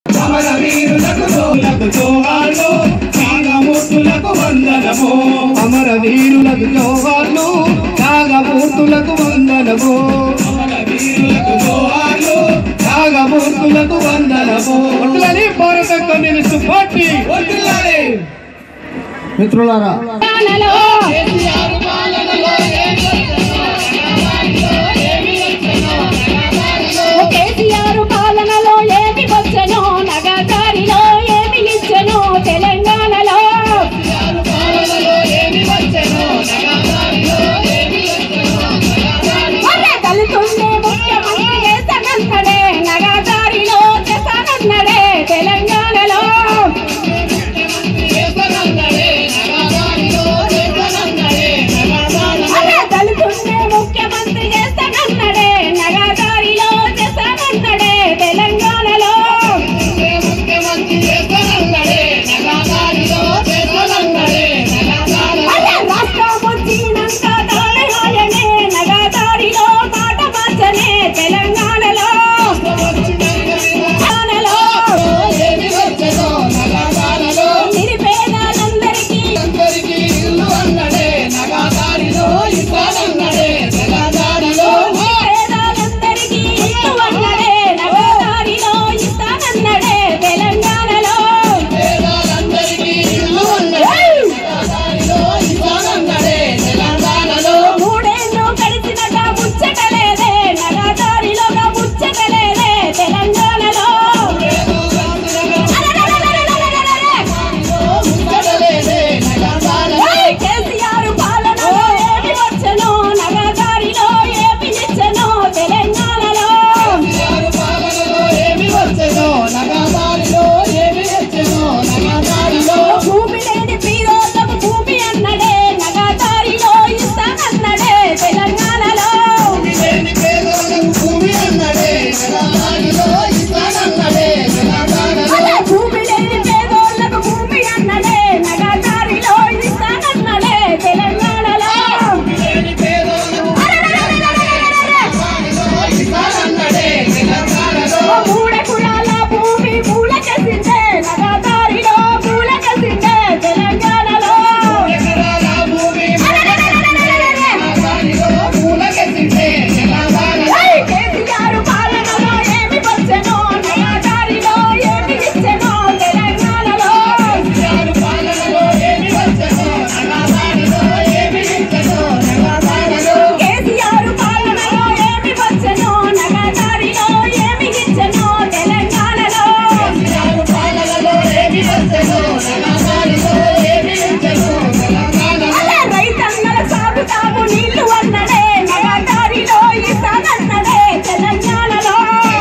సమర వీరులకు జోలకు జోహార్లు త్యాగమూర్తులకు వందనము అమర వీరులకు జోహార్లు త్యాగమూర్తులకు వందనము సమర వీరులకు జోహార్లు త్యాగమూర్తులకు వందనము ఒట్లని భారత కమ్యూనిస్టు పార్టీ వర్ధిల్లాలి. మిత్రులారా కేసీఆర్ పాలనలో ఏమి వచ్చను నగదారిలో ఏమి ఇచ్చను తెలంగాణలో అరే దళితుండే ముఖ్యమంత్రి చేస్తానన్నాడే నగదారిలో చేస్తానన్నాడే తెలంగాణలో అరే దళితుండే ముఖ్యమంత్రి చేస్తానన్నాడే నగదారిలో చేస్తానన్నాడే తెలంగాణలో అరే రాష్ట్రం వచ్చినాక తానే హాయనే నగదారిలో మాట మార్చనే తెలంగాణలో తెలంగాణలో నిరుపేదలందరికీ పేదలందరికీ ఇల్లు అన్నడే నగదారిలో ఇస్తానన్నడే తెలంగాణలో మూడేళ్ళు గడిచినట ముచ్చటలేదే నగదారిలోగా ముచ్చటలేదే తెలంగాణలో ఏయ్ కేసీఆర్ పాలనలో ఏమి వచ్చను నగదారిలో ఏమి ఇచ్చను తెలంగాణలో భూమి లేని పీరోళ్ళకు భూమి అన్నడే నగదారిలో ఇస్తానన్నడే తెలంగాణలో అలా భూమి లేని పేదోళ్ళకు భూమి అన్నడే నగదారిలో ఇస్తానన్నడే తెలంగాణలో ఓ మూడ కులాల భూమి మూల కసిందే నగదారిలో మూల కసిందే తెలంగాణలో ఏయ్ కేసీఆర్ పాలనలో ఏమి వచ్చెనో నగదారిలో ఏమి ఇచ్చెనో తెలంగాణలో కేసీఆర్ పాలనలో ఏమి వచ్చెనో నగదారిలో ఏమి ఇచ్చెనో తెలంగాణలో అలా రైతన్నల సాగు తాగు నీళ్లు అన్నడే నగదారిలో ఇస్తానన్నడే తెలంగాణలో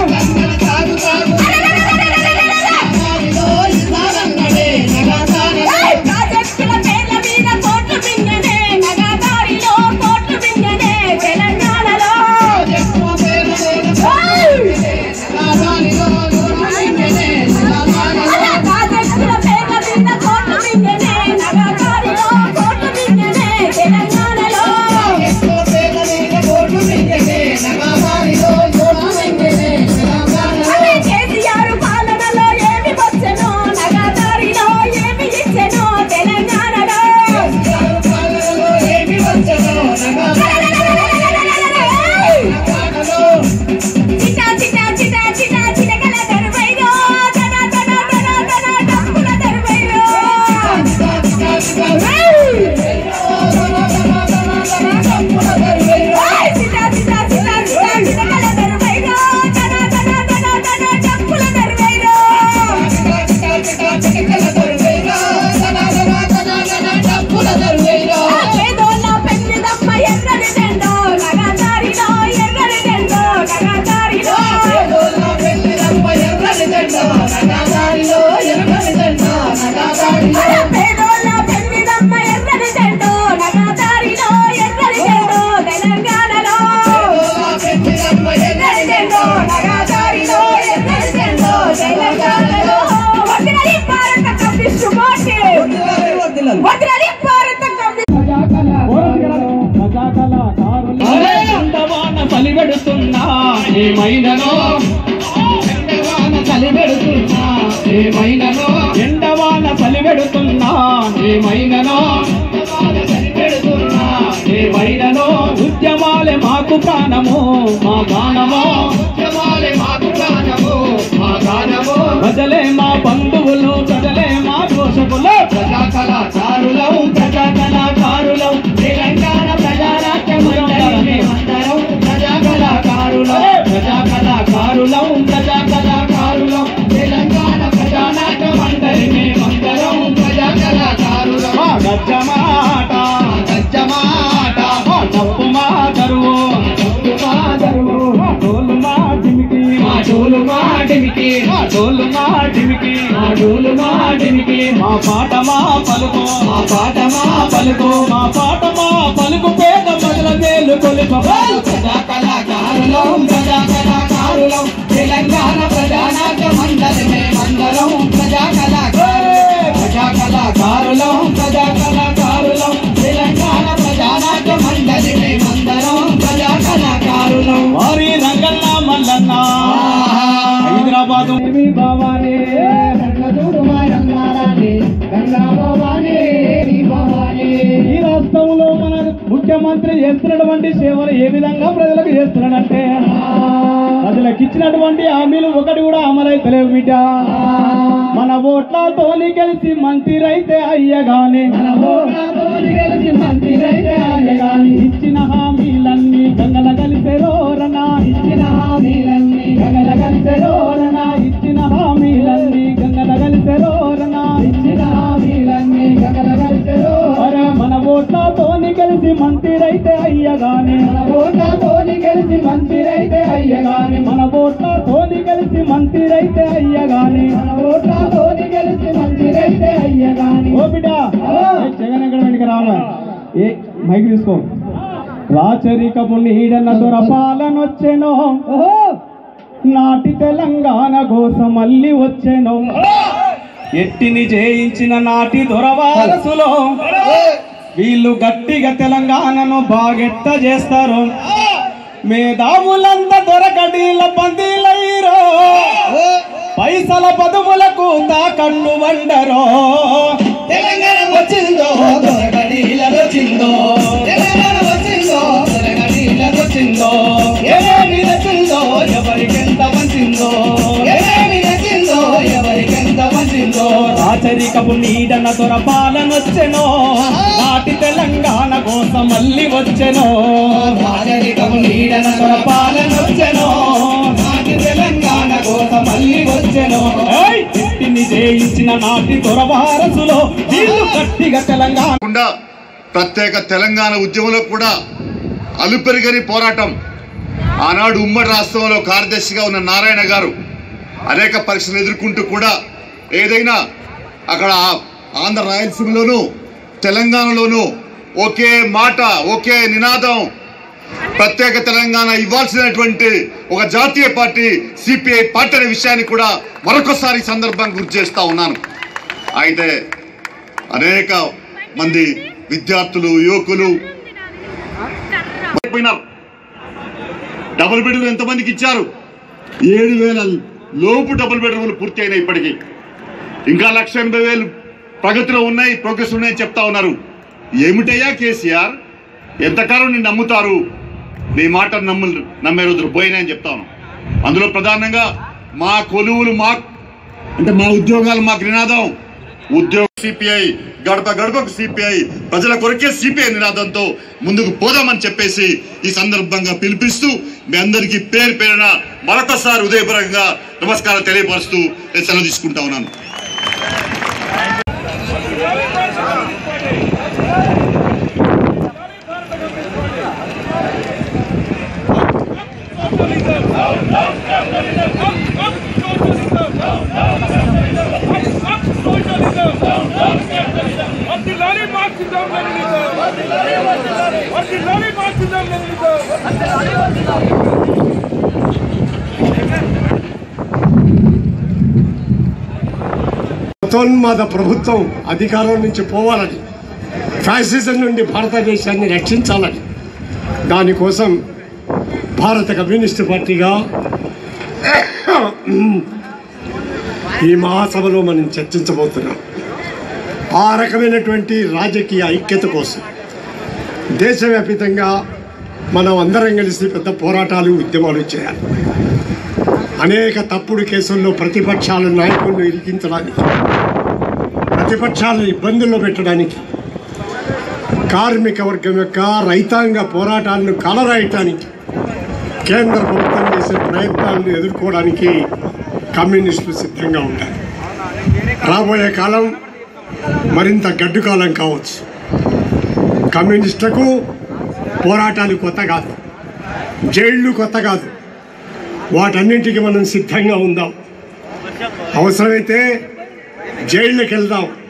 ఏయ్ ప్రాజెక్టుల పేర్ల మీద కోట్లు మింగనే నగదారిలో కోట్లు మింగనే తెలంగాణలో అలా ప్రాజెక్టుల పేర్ల మీద కోట్లు మింగనే నగదారిలో కోట్లు మింగనే తెలంగాణలో అదే కేసీఆర్ పాలనలో ఏమి వచ్చెనో నగదారిలో ఏమి ఇచ్చెనో తెలంగాణలో చిటా చిటా చిటా చిటా చిటకల దరువైరో తన తన తన తన డప్పుల దరువైరో ఏయ్ చిటా చిటా చిటా చిటా చిటకల దరువైరో తన తన తన తన డప్పుల దరువైరో పేదోళ్ళ పెళ్లిదమ్మ ఎర్రని జెండో నగదారిలో ఎర్రని జెండో నగదారిలో అలా పేదోళ్ళ పెళ్లిదమ్మ ఎర్రని జెండో నగదారిలో ఎర్రని జెండో తెలంగాణలో ఎర్రని జెండో నగదారిలో ఎర్రని జెండో తెలంగాణలో వదిలి భారత కమ్యూనిస్టు పార్టీ వదిలి భారత కమ్యూనిస్టు అరే అందవాన బలిపెడుతున్నా ఏమైననో అందవాన బలిపెడుతున్నా ఏమైననో ఎండవాన పలివెడుతున్నా ఏమైననో పెడుతున్నా ఏమైననో ఉద్యమాలే మాకు ప్రాణము మా గానము ఉద్యమాలే మాకు ప్రాణము మా గానము ప్రజలే మా బంధువులు ప్రజలే మా పోషకులు ప్రజా కళాకారులం ప్రజా కళాకారులం తెలంగాణ ప్రజారాజ్య మండలి మేమందరం ప్రజా కళాకారులం ప్రజా కళాకారులం ప్రజా కళాకారులం తెలంగాణ ప్రజానాట్య మండలి మేమందరం ప్రజా కళాకారులం మా గజ్జ మాట గజ్జమాట మా తప్పు మా దరువు మా దరువు మా డోలు మా డిమికి మా డోలు మా డిమికి మా డోలు మా డిమికి మా డోలు మా డిమికి మా పాట మా పలుకు మా పాట మా పలుకు మా పాట మా పలుకు పేద ప్రజల మేలు కొలుపు ప్రజా కళాకారులం ప్రజా కళాకారులం తెలంగాణ ప్రజానాట్య మండలి మేమందరం ప్రజా కళాకారులం ప్రజా కళాకారులం ప్రజా కళాకారులం తెలంగాణ ప్రజానాట్య మండలి మేమందరం ప్రజా కళాకారులం వారి రంగన్న మల్లన్న హైదరాబాదు భవానీ ఈ రాష్ట్రంలో మన ముఖ్యమంత్రి చేస్తున్నటువంటి సేవలు ఏ విధంగా ప్రజలకు చేస్తున్నాడంటే ప్రజలకు ఇచ్చినటువంటి హామీలు ఒకటి కూడా అమలైతలేవు బిడ్డ మన ఓట్లతోని గెలిచి మంత్రి అయితే అయ్యగానే ఇచ్చిన హామీలన్నీ గంగల కలిసెరోరనా ఇచ్చిన హామీలన్నీ గంగల కలిసెరోరనా ఇచ్చిన హామీలన్నీ గంగల కలిసెరోరనా ఇచ్చిన హామీలన్నీ గంగల కలిసెరోరనా మన ఓట్లతోని కలిసి మంత్రి అయితే అయ్యగానే మన ఓట్లతోని కలిసి మంత్రి అయితే అయ్యగానే మన ఓట్లతోని కలిసి మంత్రి అయితే అయ్యగానే మన ఓట్లతోని కలిసి మంత్రి అయితే అయ్యగానే ఓ బిడ్డ జగన్ ఎక్కడ వెనక రావాలి ఏ మైక్ తీసుకో రాచరికపు నీడన దొర పాలనొచ్చెనో నాటి తెలంగాణ గోస మళ్ళీ వచ్చెనో ఎట్టిని జయించిన నాటి దొరవారసులో వీళ్ళు గట్టిగా తెలంగాణను బాగెట్ట చేస్తారు మేధావులంతా దొరకడీల బందీలైరో పైసల పదవులకు తాకట్టు వండరో తెలంగాణ వచ్చిందో దొరకడీల వచ్చిందో తెలంగాణ వచ్చిందో దొరకడీల వచ్చిందో ఏమేమి నచ్చిందో ఎవరికెంత మంచిందో ఏమేమి నచ్చిందో ఎవరికెంత మంచిందో రాచరికపు నీడన దొర పాలనొచ్చెనో నాటి తెలంగాణ కోసం మళ్ళీ వచ్చెనో రాజరికము నీడన దొరపాలనొచ్చెనో నాటి తెలంగాణ కోసం మళ్ళీ వచ్చెనో ఏయ్! ఎట్టిని జయించిన నాటి దొరవారసులో వీళ్ళు గట్టిగా తెలంగాణ కాకుండా ప్రత్యేక తెలంగాణ ఉద్యమంలో కూడా అలుపెరుగని పోరాటం ఆనాడు ఉమ్మడి రాష్ట్రంలో కార్యదర్శిగా ఉన్న నారాయణ గారు అనేక పరీక్షలు ఎదుర్కొంటూ కూడా ఏదైనా అక్కడ ఆ- ఆంధ్ర రాయలసీమలోను తెలంగాణలోను ఒకే మాట ఒకే నినాదం ప్రత్యేక తెలంగాణ ఇవ్వాల్సినటువంటి ఒక జాతీయ పార్టీ సిపిఐ పార్టీ అనే విషయాన్ని కూడా మరొకసారి ఈ సందర్భంగా గుర్తు చేస్తా ఉన్నాను అయితే అనేక మంది విద్యార్థులు యువకులు పోయినారు డబుల్ బెడ్రూమ్ ఎంతమందికి ఇచ్చారు ఏడు వేల లోపు డబుల్ బెడ్రూమ్లు పూర్తి అయినాయి ఇప్పటికీ ఇంకా లక్ష ఎనభై వేలు ప్రగతిలో ఉన్నాయి ప్రోగ్రెస్ ఉన్నాయని చెప్తా ఉన్నారు ఏమిటయ్యా కేసీఆర్ ఎంతకాలం నేను నమ్ముతారు నీ మాట నమ్ము నమ్మే రోజులు పోయినాయని చెప్తాను అందులో ప్రధానంగా మా కొలువులు మా అంటే మా ఉద్యోగాలు మాకు నినాదం ఉద్యోగ సిపిఐ గడప గడపకు సిపిఐ ప్రజల కొరకే సిపిఐ నినాదంతో ముందుకు పోదామని చెప్పేసి ఈ సందర్భంగా పిలిపిస్తూ మీ అందరికీ పేరు పేరున మరొకసారి ఉదయపరంగా నమస్కారం తెలియపరుస్తూ నేను సెలవు తీసుకుంటా ఉన్నాను వర్ధిల్లాలి మార్క్సిజం లెనినిజం వర్ధిల్లాలి మార్క్సిజం లెనినిజం మతోన్మాద ప్రభుత్వం అధికారం నుంచి పోవాలని ఫ్యాసిజం నుండి భారతదేశాన్ని రక్షించాలని దానికోసం భారత కమ్యూనిస్టు పార్టీగా ఈ మహాసభలో మనం చర్చించబోతున్నాం ఆ రకమైనటువంటి రాజకీయ ఐక్యత కోసం దేశవ్యాపితంగా మనం అందరం కలిసి పెద్ద పోరాటాలు ఉద్యమాలు చేయాలి అనేక తప్పుడు కేసుల్లో ప్రతిపక్షాల నాయకులను ఇరికించడానికి ప్రతిపక్షాలను ఇబ్బందుల్లో పెట్టడానికి కార్మిక వర్గం యొక్క రైతాంగ పోరాటాలను కలరాయటానికి కేంద్ర ప్రభుత్వం చేసే ప్రయత్నాలను ఎదుర్కోవడానికి కమ్యూనిస్టులు సిద్ధంగా ఉంటారు రాబోయే కాలం మరింత గడ్డు కాలం కావచ్చు కమ్యూనిస్టులకు పోరాటాలు కొత్త కాదు జైళ్ళు కొత్త కాదు వాటన్నింటికి మనం సిద్ధంగా ఉందాం అవసరమైతే జైళ్ళకి వెళ్దాం